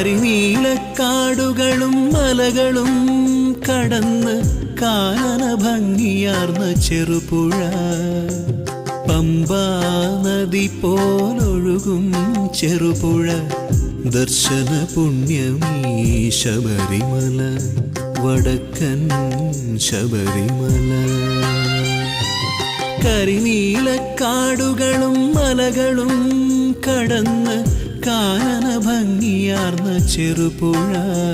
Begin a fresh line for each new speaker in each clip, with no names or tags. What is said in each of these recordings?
കരിനീലക്കാടുകളും മലകളും കടന്ന് കാനന ഭംഗിയാർന്ന ചെറുപുഴ പമ്പാ നദി പോലൊഴുകും ചെറുപുഴ ദർശന പുണ്യമീ ശബരിമല വടക്കൻ ശബരിമല കരിനീലക്കാടുകളും മലകളും കടന്ന് കാനന ഭംഗിയാർന്ന ചെറുപുഴ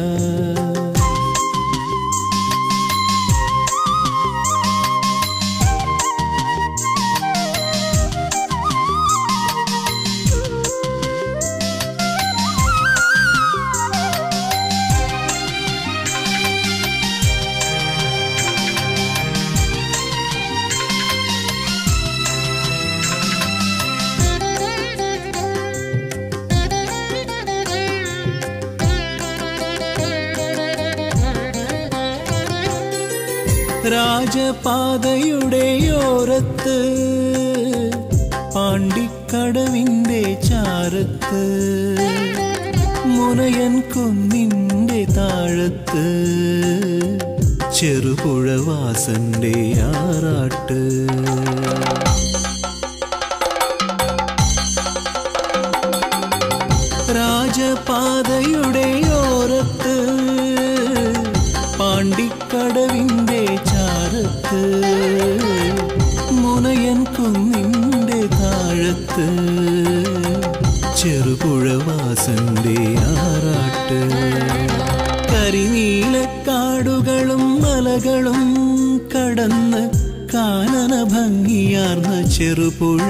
രാജപാതയുടെ ഓരത്ത് പാണ്ടിക്കടവിന്റെ ചാരത്ത് മുനയൻ കുന്നിന്റെ താഴത്ത് ചെറുപുഴവാസന്റെ ആറാട്ട് രാജപാതയുടെ ഓരത്ത് പാണ്ടിക്കടവിന്റെ ചാരത്ത് മുനയൻ കുന്നിന്റെ താഴത്ത് ചെറുപുഴവാസന്റെ ആറാട്ട് കരിനീലക്കാടുകളും മലകളും കടന്ന് കാനന ഭംഗിയാർന്ന ചെറുപുഴ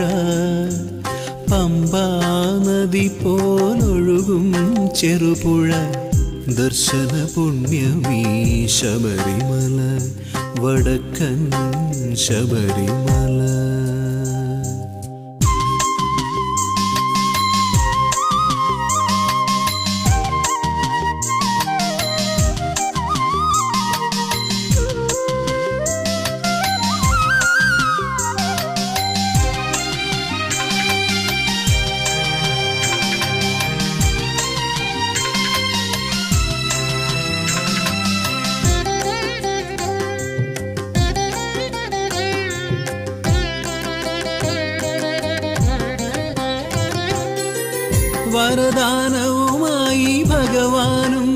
പമ്പാ നദി പോലൊഴുകും ചെറുപുഴ ദർശന പുണ്യമീ ശബരിമല വടക്കൻ ശബരിമല വരദാനവുമായി ഭഗവാനും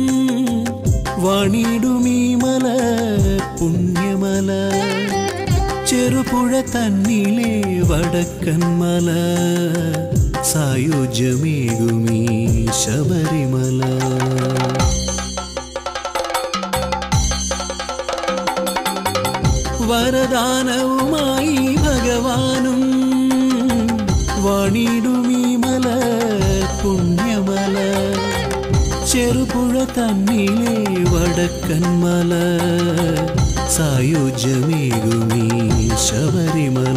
വണിടുമീ മല പുണ്യമല ചെറുപുഴ തന്നിലെ വടക്കൻ മല സായുജ്യമേകുമീ ശബരിമല വരദാനവുമായി ഭഗവാനും വണിടുമീ മല പുണ്യമല ചെറുപുഴ തന്നിലെ വടക്കൻ മല സായുജ്യമേകുമീ ശബരിമല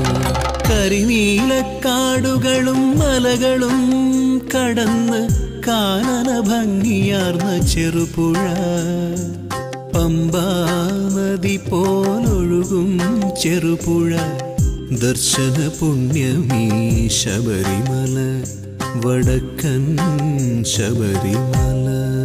കരിനീലക്കാടുകളും മലകളും കടന്ന് കാനന ഭംഗിയാർന്ന ചെറുപുഴ പമ്പാ നദി പോലൊഴുകും ചെറുപുഴ ദർശന പുണ്യമീ ശബരിമല വടക്കൻ ശബരിമല